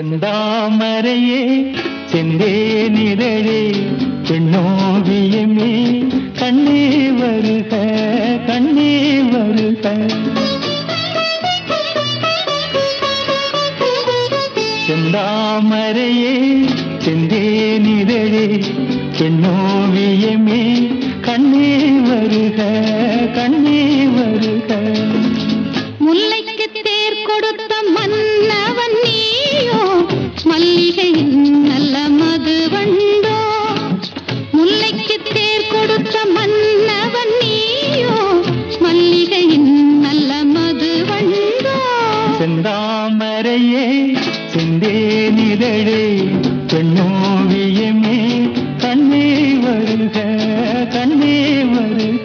செந்தாமரையே செந்தேனிதழே பெண்ணோவியமே கண்ணே வருக கண்ணே வருக செந்தாமரையே செந்தேனிதழே பெண்ணோவியமே கண்ணே வருக கண்ணே வருக முல்லைக்கு தேர் கொடுத்த மன்னவன் நீயோ மல்லிகையின் நல்ல மதுவண்டோ முல்லைக்கு தேர் கொடுத்த மன்னவன் நீயோ மல்லிகையின் நல்ல மதுவண்டோ செந்தாமரையே செந்தேனிதழே பெண்ணோவியமே கண்ணே வருக கண்ணே வருக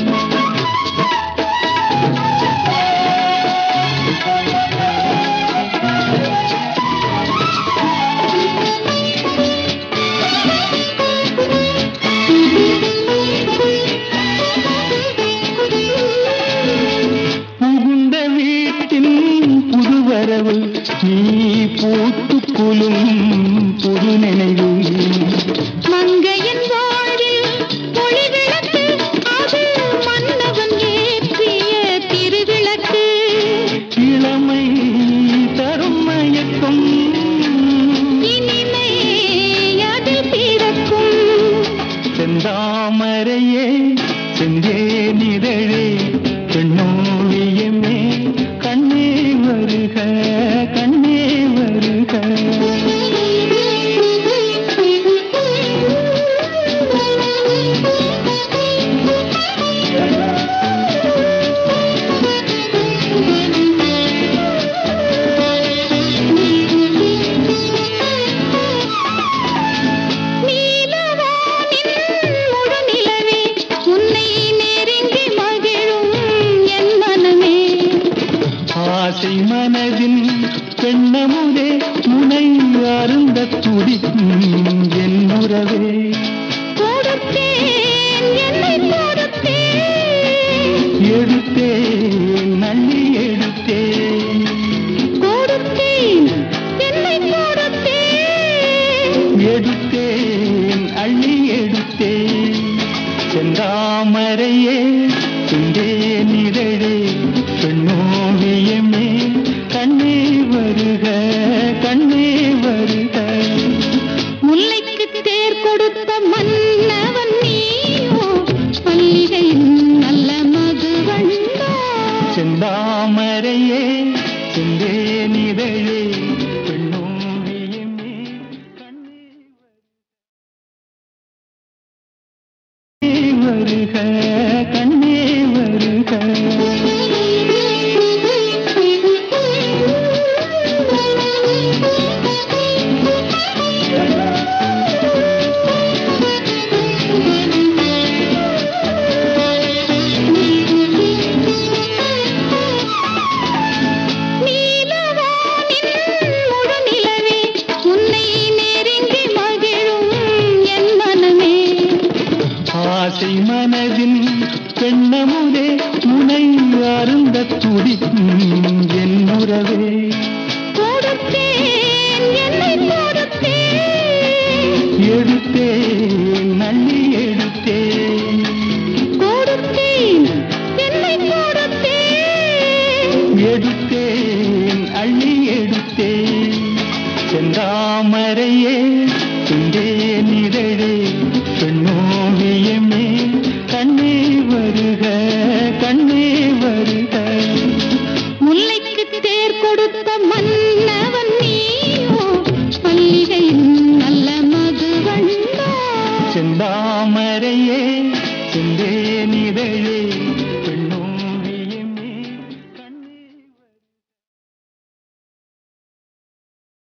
புகுந்த வீட்டின் புதுவரவு நீ பூத்து குலும் புது நினைவு மங்கையின் வாழ்வில் ஒளி விளக்கு அது மன்னவன் ஏற்றிய திருவிளக்கு இளமை தரும் மயக்கம் இனிமே அதில் பிறக்கும் செந்தாமரையே செந்தேனிதழே பெண்ணோவியமே கண்ணே வருக கண்ணே வருக நீலவானின் முழுநிலவே, உன்னை நெருங்கி மகிழும் என் மனமே. ஆசை மனதின் பெண்ணமுதே முனை அருந்த துடிக்கும் என் உறவே கொடுத்தேன், என்னை கொடுத்தேன். எடுத்தேன் நள்ளி எடுத்தேன் கொடுத்தேன், என்னை கொடுத்தேன். எடுத்தேன் அள்ளி எடுத்தேன் செந்தாமரையே சிந்தேன் இதழே பெண்ணோவியமே கண்ணே வருக கண்ணே வருக முல்லைக்கு தேர் கொடுத்த மன்னவன் நீயோ மல்லிகையின் நல்ல மதுவண்டோ செந்தாமரையே சிந்தேன் இதழே பெண்ணோவியமே கண்ணே வருக கண்ணே வருக நீலவானின் முழுநிலவே, உன்னை நெருங்கி மகிழும் என் மனமே. ஆசை மனதின் பெண்ணமுதே முனை அருந்த துடிக்கும் என் உறவே கொடுத்தேன், என்னை கொடுத்தேன். எடுத்தேன் நள்ளி எடுத்தேன் கொடுத்தேன், என்னை கொடுத்தேன். எடுத்தேன் அள்ளி எடுத்தேன் செந்தாமரையே